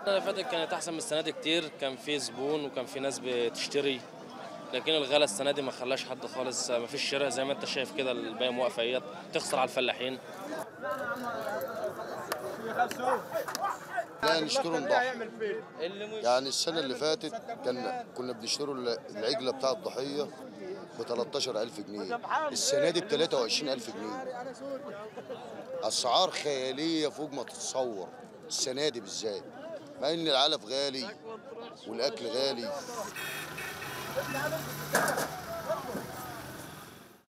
السنه اللي فاتت كانت احسن من السنه دي كتير كان في زبون وكان في ناس بتشتري لكن الغلا السنه دي ما خلاش حد خالص ما فيش شراء زي ما انت شايف كده الباقي واقفه اهيت تخسر على الفلاحين لا نشتروا نضحي يعني السنة اللي فاتت كان كنا بنشتروا العجلة بتاع الضحية ب 13000 جنيه السنة دي ب 23000 جنيه أسعار خيالية فوق ما تتصور السنة دي بالذات مع إن العلف غالي والأكل غالي